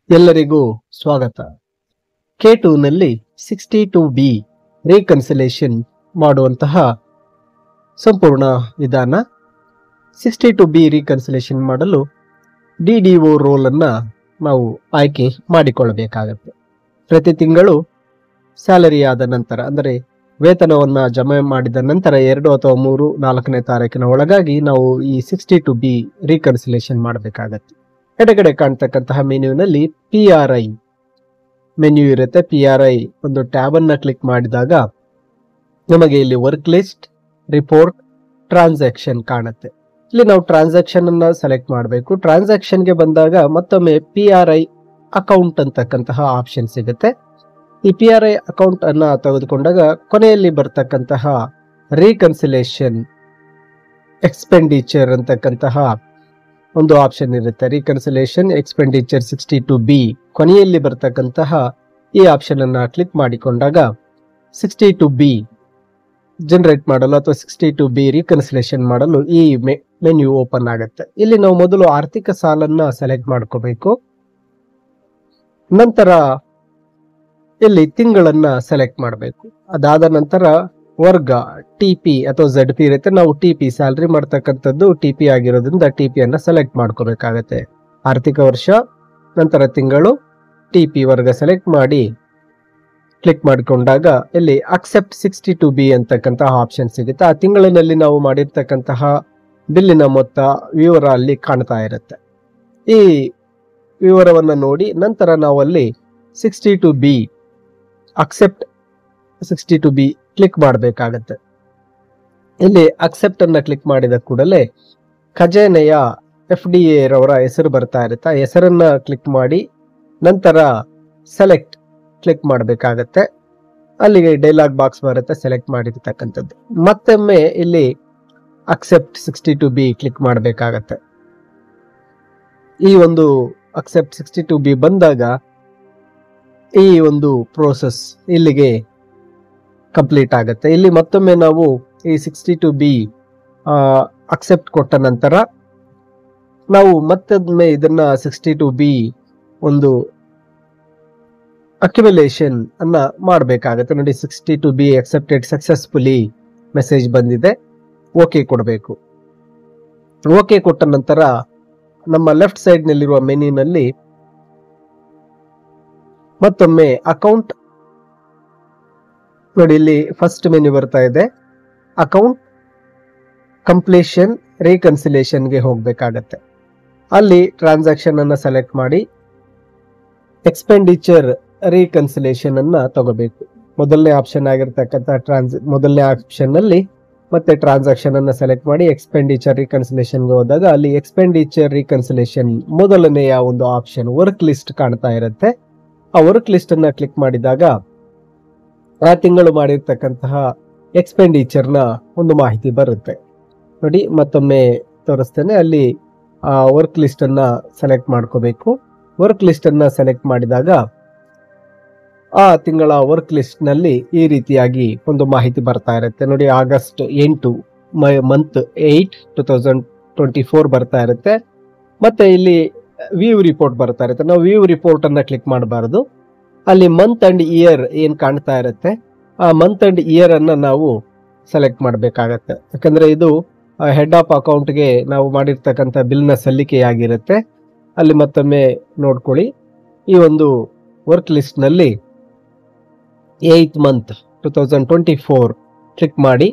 ಎಲ್ಲರಿಗೂ ಸ್ವಾಗತ ಕೆ ನಲ್ಲಿ ಸಿಕ್ಸ್ಟಿ ಟು ಬಿ ರೀಕನ್ಸಿಲೇಷನ್ ಮಾಡುವಂತಹ ಸಂಪೂರ್ಣ ವಿಧಾನ ಸಿಕ್ಸ್ಟಿ ಟು ಬಿ ರೀಕನ್ಸಿಲೇಷನ್ ಮಾಡಲು ಡಿ ಡಿ ಒ ರೋಲನ್ನು ನಾವು ಆಯ್ಕೆ ಮಾಡಿಕೊಳ್ಳಬೇಕಾಗತ್ತೆ ಪ್ರತಿ ತಿಂಗಳು ಸ್ಯಾಲರಿ ಆದ ನಂತರ ಅಂದರೆ ವೇತನವನ್ನು ಜಮಾ ಮಾಡಿದ ನಂತರ ಎರಡು ಅಥವಾ ಮೂರು ನಾಲ್ಕನೇ ತಾರೀಕಿನ ಒಳಗಾಗಿ ನಾವು ಈ ಸಿಕ್ಸ್ಟಿ ಟು ಬಿ ರೀಕನ್ಸಿಲೇಷನ್ ಮಾಡಬೇಕಾಗತ್ತೆ ಎಡಗಡೆ ಕಾಣ್ತಕ್ಕಂತಹ ಮೆನ್ಯೂನಲ್ಲಿ ಪಿ ಆರ್ ಐ ಮೆನ್ಯೂ ಇರುತ್ತೆ ಪಿ ಆರ್ ಐ ಒಂದು ಟ್ಯಾಬ್ ಅನ್ನ ಕ್ಲಿಕ್ ಮಾಡಿದಾಗ ನಮಗೆ ಇಲ್ಲಿ ವರ್ಕ್ ಲಿಸ್ಟ್ ರಿಪೋರ್ಟ್ ಟ್ರಾನ್ಸಾಕ್ಷನ್ ಕಾಣುತ್ತೆ ಇಲ್ಲಿ ನಾವು ಟ್ರಾನ್ಸಾಕ್ಷನ್ ಅನ್ನ ಸೆಲೆಕ್ಟ್ ಮಾಡಬೇಕು ಟ್ರಾನ್ಸಾಕ್ಷನ್ಗೆ ಬಂದಾಗ ಮತ್ತೊಮ್ಮೆ ಪಿ ಆರ್ ಐ ಅಕೌಂಟ್ ಅಂತಕ್ಕಂತಹ ಆಪ್ಷನ್ ಸಿಗುತ್ತೆ ಈ ಪಿ ಆರ್ ಐ ಅಕೌಂಟ್ ಅನ್ನ ತೆಗೆದುಕೊಂಡಾಗ ಕೊನೆಯಲ್ಲಿ ಬರ್ತಕ್ಕಂತಹ ರೀಕನ್ಸಿಲೇಷನ್ ಎಕ್ಸ್ಪೆಂಡಿಚರ್ ಅಂತಕ್ಕಂತಹ ಒಂದು ಆಪ್ಷನ್ ಇರುತ್ತೆ reconciliation expenditure sixty two B ಕೊನೆಯಲ್ಲಿ ಬರ್ತಕ್ಕಂತಹ ಈ ಆಪ್ಷನ್ ಅನ್ನ ಕ್ಲಿಕ್ ಮಾಡಿಕೊಂಡಾಗ ಸಿಕ್ಸ್ಟಿ ಟು ಬಿ ಜನರೇಟ್ ಮಾಡಲು ಅಥವಾ ಸಿಕ್ಸ್ಟಿ ಟು ಬಿ ರೀಕನ್ಸಿಲೇಷನ್ ಮಾಡಲು ಈ ಮೆನ್ಯೂ ಓಪನ್ ಆಗುತ್ತೆ ಇಲ್ಲಿ ನಾವು ಮೊದಲು ಆರ್ಥಿಕ ಸಾಲನ್ನ ಸೆಲೆಕ್ಟ್ ಮಾಡ್ಕೋಬೇಕು ನಂತರ ಇಲ್ಲಿ ತಿಂಗಳನ್ನ ಸೆಲೆಕ್ಟ್ ಮಾಡಬೇಕು ಅದಾದ ನಂತರ ವರ್ಗ ಟಿ ಪಿ ಅಥವಾ ಝೆಡ್ ಪಿ ಇರುತ್ತೆ ನಾವು ಟಿ ಪಿ ಸ್ಯಾಲ್ರಿ ಮಾಡ್ತಕ್ಕಂಥದ್ದು ಟಿ ಪಿ ಆಗಿರೋದ್ರಿಂದ ಟಿ ಪಿ ಅನ್ನ ಸೆಲೆಕ್ಟ್ ಮಾಡ್ಕೋಬೇಕಾಗತ್ತೆ ಆರ್ಥಿಕ ವರ್ಷ ನಂತರ ತಿಂಗಳು ಟಿ ಪಿ ವರ್ಗ ಸೆಲೆಕ್ಟ್ ಮಾಡಿ ಕ್ಲಿಕ್ ಮಾಡಿಕೊಂಡಾಗ ಇಲ್ಲಿ ಅಕ್ಸೆಪ್ಟ್ ಸಿಕ್ಸ್ಟಿ ಟು ಬಿ ಅಂತಕ್ಕಂತಹ ಆಪ್ಷನ್ ಸಿಗುತ್ತೆ ಆ ತಿಂಗಳಿನಲ್ಲಿ ನಾವು ಮಾಡಿರ್ತಕ್ಕಂತಹ ಬಿಲ್ಲಿನ ಮೊತ್ತ ವಿವರ ಅಲ್ಲಿ ಕಾಣ್ತಾ ಇರುತ್ತೆ ಈ ವಿವರವನ್ನು ನೋಡಿ ನಂತರ ನಾವು ಅಲ್ಲಿ sixty two B accept sixty two B click ಮಾಡಬೇಕಾಗತ್ತೆ ಇಲ್ಲಿ ಅಕ್ಸೆಪ್ಟ್ ಅನ್ನ ಕ್ಲಿಕ್ ಮಾಡಿದ ಕೂಡಲೇ ಖಜಾನೆಯ ಎಫ್ ಡಿ ಎ ರವರ ಹೆಸರು ಬರ್ತಾ ಇರುತ್ತೆ ಆ ಹೆಸರನ್ನ ಕ್ಲಿಕ್ ಮಾಡಿ ನಂತರ ಸೆಲೆಕ್ಟ್ ಕ್ಲಿಕ್ ಮಾಡಬೇಕಾಗತ್ತೆ ಅಲ್ಲಿಗೆ ಡೈಲಾಗ್ ಬಾಕ್ಸ್ ಬರುತ್ತೆ ಸೆಲೆಕ್ಟ್ ಮಾಡಿರ್ತಕ್ಕಂಥದ್ದು ಮತ್ತೊಮ್ಮೆ ಇಲ್ಲಿ accept sixty two B click ಮಾಡಬೇಕಾಗತ್ತೆ ಈ ಒಂದು ಅಕ್ಸೆಪ್ಟ್ ಸಿಕ್ಸ್ಟಿ ಟು ಬಿ ಬಂದಾಗ ಈ ಒಂದು ಪ್ರೋಸೆಸ್ ಇಲ್ಲಿಗೆ ಕಂಪ್ಲೀಟ್ ಆಗುತ್ತೆ ಇಲ್ಲಿ ಮತ್ತೊಮ್ಮೆ ನಾವು ಈ ಸಿಕ್ಸ್ಟಿ ಟು ಬಿ ಅಕ್ಸೆಪ್ಟ್ ಕೊಟ್ಟ ನಂತರ ನಾವು ಮತ್ತೊಮ್ಮೆ ಇದನ್ನ ಸಿಕ್ಸ್ಟಿ ಟು ಬಿ ಒಂದು ಅಕ್ಯುಮುಲೇಷನ್ ಅನ್ನ ಮಾಡಬೇಕಾಗತ್ತೆ ನೋಡಿ sixty two B accepted successfully message ಬಂದಿದೆ ಓಕೆ ಕೊಡಬೇಕು ಓಕೆ ಕೊಟ್ಟ ನಂತರ ನಮ್ಮ ಲೆಫ್ಟ್ ಸೈಡ್ ನಲ್ಲಿರುವ ಮೆನ್ಯೂನಲ್ಲಿ ಮತ್ತೊಮ್ಮೆ ಅಕೌಂಟ್ ನೋಡಿ ಇಲ್ಲಿ ಫಸ್ಟ್ ಮೆನ್ಯೂ ಬರ್ತಾ ಇದೆ ಅಕೌಂಟ್ ಕಂಪ್ಲೀಷನ್ ರೀಕನ್ಸಿಲೇಷನ್ಗೆ ಹೋಗಬೇಕಾಗತ್ತೆ ಅಲ್ಲಿ ಟ್ರಾನ್ಸಾಕ್ಷನ್ ಅನ್ನ ಸೆಲೆಕ್ಟ್ ಮಾಡಿ ಎಕ್ಸ್ಪೆಂಡಿಚರ್ ರೀಕನ್ಸಿಲೇಷನ್ ಅನ್ನ ತಗೋಬೇಕು ಮೊದಲನೇ ಆಪ್ಷನ್ ಆಗಿರ್ತಕ್ಕಂಥ ಟ್ರಾನ್ಸ್ ಮೊದಲನೇ ಆಪ್ಷನ್ ಅಲ್ಲಿ ಮತ್ತೆ ಟ್ರಾನ್ಸಾಕ್ಷನ್ ಅನ್ನ ಸೆಲೆಕ್ಟ್ ಮಾಡಿ ಎಕ್ಸ್ಪೆಂಡಿಚರ್ ರೀಕನ್ಸಿಲೇಷನ್ಗೆ ಹೋದಾಗ ಅಲ್ಲಿ ಎಕ್ಸ್ಪೆಂಡಿಚರ್ ರೀಕನ್ಸಿಲೇಷನ್ ಮೊದಲನೆಯ ಒಂದು ಆಪ್ಷನ್ ವರ್ಕ್ ಲಿಸ್ಟ್ ಕಾಣ್ತಾ ಇರುತ್ತೆ ಆ ವರ್ಕ್ ಲಿಸ್ಟ್ ಅನ್ನ ಕ್ಲಿಕ್ ಮಾಡಿದಾಗ ಆ ತಿಂಗಳು ಮಾಡಿರ್ತಕ್ಕಂತಹ ಎಕ್ಸ್ಪೆಂಡಿಚರ್ನ ಒಂದು ಮಾಹಿತಿ ಬರುತ್ತೆ ನೋಡಿ ಮತ್ತೊಮ್ಮೆ ತೋರಿಸ್ತೇನೆ ಅಲ್ಲಿ ಆ ವರ್ಕ್ ಲಿಸ್ಟ್ ಅನ್ನ ಸೆಲೆಕ್ಟ್ ಮಾಡ್ಕೋಬೇಕು ವರ್ಕ್ ಲಿಸ್ಟ್ ಅನ್ನ ಸೆಲೆಕ್ಟ್ ಮಾಡಿದಾಗ ಆ ತಿಂಗಳ ವರ್ಕ್ ಲಿಸ್ಟ್ ನಲ್ಲಿ ಈ ರೀತಿಯಾಗಿ ಒಂದು ಮಾಹಿತಿ ಬರ್ತಾ ಇರುತ್ತೆ ನೋಡಿ ಆಗಸ್ಟ್ ಎಂಟು month eight two thousand twenty four ಬರ್ತಾ ಇರುತ್ತೆ ಮತ್ತೆ ಇಲ್ಲಿ ವ್ಯೂ ರಿಪೋರ್ಟ್ ಬರ್ತಾ ಇರುತ್ತೆ ನಾವು ವ್ಯೂ ರಿಪೋರ್ಟ್ ಅನ್ನ ಕ್ಲಿಕ್ ಮಾಡಬಾರದು ಅಲ್ಲಿ ಮಂತ್ ಅಂಡ್ ಇಯರ್ ಏನ್ ಕಾಣ್ತಾ ಇರುತ್ತೆ ಆ ಮಂತ್ ಅಂಡ್ ಇಯರ್ ಅನ್ನ ನಾವು ಸೆಲೆಕ್ಟ್ ಮಾಡಬೇಕಾಗತ್ತೆ ಯಾಕಂದ್ರೆ ಇದು ಹೆಡ್ ಆಫ್ ಅಕೌಂಟ್ಗೆ ನಾವು ಮಾಡಿರ್ತಕ್ಕಂಥ ಬಿಲ್ನ ಸಲ್ಲಿಕೆಯಾಗಿರುತ್ತೆ ಅಲ್ಲಿ ಮತ್ತೊಮ್ಮೆ ನೋಡ್ಕೊಳ್ಳಿ ಈ ಒಂದು ವರ್ಕ್ ಲಿಸ್ಟ್ ನಲ್ಲಿ eighth month two thousand twenty four click ಮಾಡಿ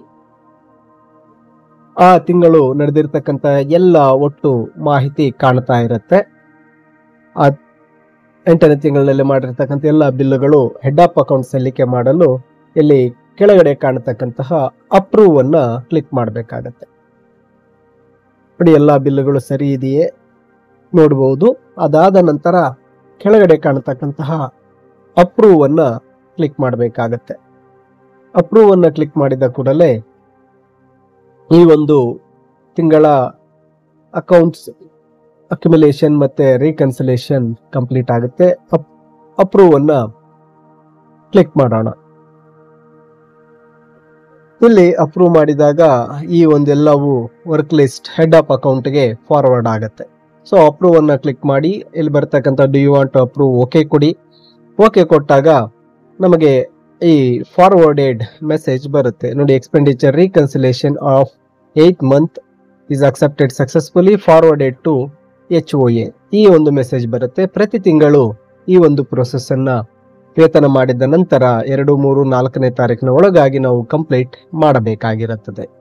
ಆ ತಿಂಗಳು ನಡೆದಿರ್ತಕ್ಕಂಥ ಎಲ್ಲ ಒಟ್ಟು ಮಾಹಿತಿ ಕಾಣ್ತಾ ಇರುತ್ತೆ ಆ ಎಂಟನೇ ತಿಂಗಳಲ್ಲಿ ಮಾಡಿರ್ತಕ್ಕಂಥ ಎಲ್ಲ ಬಿಲ್లుಗಳು ಹೆಡ್ ಆಫ್ ಅಕೌಂಟ್ ಸಲ್ಲಿಕೆ ಮಾಡಲು ಇಲ್ಲಿ ಕೆಳಗಡೆ ಕಾಣತಕ್ಕಂತಹ ಅಪ್ರೂವ್ ಅನ್ನ ಕ್ಲಿಕ್ ಮಾಡಬೇಕಾಗತ್ತೆ ನೋಡಿ ಎಲ್ಲ ಬಿಲ್లుಗಳು ಸರಿ ಇದೆಯೇ ನೋಡಬಹುದು ಅದಾದ ನಂತರ ಕೆಳಗಡೆ ಕಾಣತಕ್ಕಂತಹ ಅಪ್ರೂವ್ ಅನ್ನ ಕ್ಲಿಕ್ ಮಾಡಬೇಕಾಗತ್ತೆ ಅಪ್ರೂವ್ ಅನ್ನ ಕ್ಲಿಕ್ ಮಾಡಿದ ಕೂಡಲೇ ಈ ಒಂದು ತಿಂಗಳ ಅಕೌಂಟ್ಸ್ ಅಕ್ಯುಮುಲೇಷನ್ ಮತ್ತೆ ರೀಕನ್ಸಿಲೇಷನ್ ಕಂಪ್ಲೀಟ್ ಆಗುತ್ತೆ ಅಪ್ರೂವ್ ಅನ್ನ ಕ್ಲಿಕ್ ಮಾಡೋಣ ಇಲ್ಲಿ ಅಪ್ರೂವ್ ಮಾಡಿದಾಗ ಈ ಒಂದೆಲ್ಲವೂ ವರ್ಕ್ ಲಿಸ್ಟ್ ಹೆಡ್ ಆಫ್ ಅಕೌಂಟ್ಗೆ ಫಾರ್ವರ್ಡ್ ಆಗುತ್ತೆ ಸೊ ಅಪ್ರೂವ್ ಅನ್ನ ಕ್ಲಿಕ್ ಮಾಡಿ ಇಲ್ಲಿ ಬರ್ತಕ್ಕಂಥ do you want to approve okay ಕೊಡಿ ಓಕೆ ಕೊಟ್ಟಾಗ ನಮಗೆ ಈ ಫಾರ್ವರ್ಡೆಡ್ ಮೆಸೇಜ್ ಬರುತ್ತೆ ನೋಡಿ expenditure reconciliation of eight month is accepted successfully forwarded to H O A ಈ ಒಂದು ಮೆಸೇಜ್ ಬರುತ್ತೆ ಪ್ರತಿ ತಿಂಗಳು ಈ ಒಂದು ಪ್ರೊಸೆಸ್ ಅನ್ನ ವೇತನ ಮಾಡಿದ ನಂತರ ಎರಡು ಮೂರು ನಾಲ್ಕನೇ ತಾರೀಕಿನ ಒಳಗಾಗಿ ನಾವು ಕಂಪ್ಲೀಟ್ ಮಾಡಬೇಕಾಗಿರುತ್ತದೆ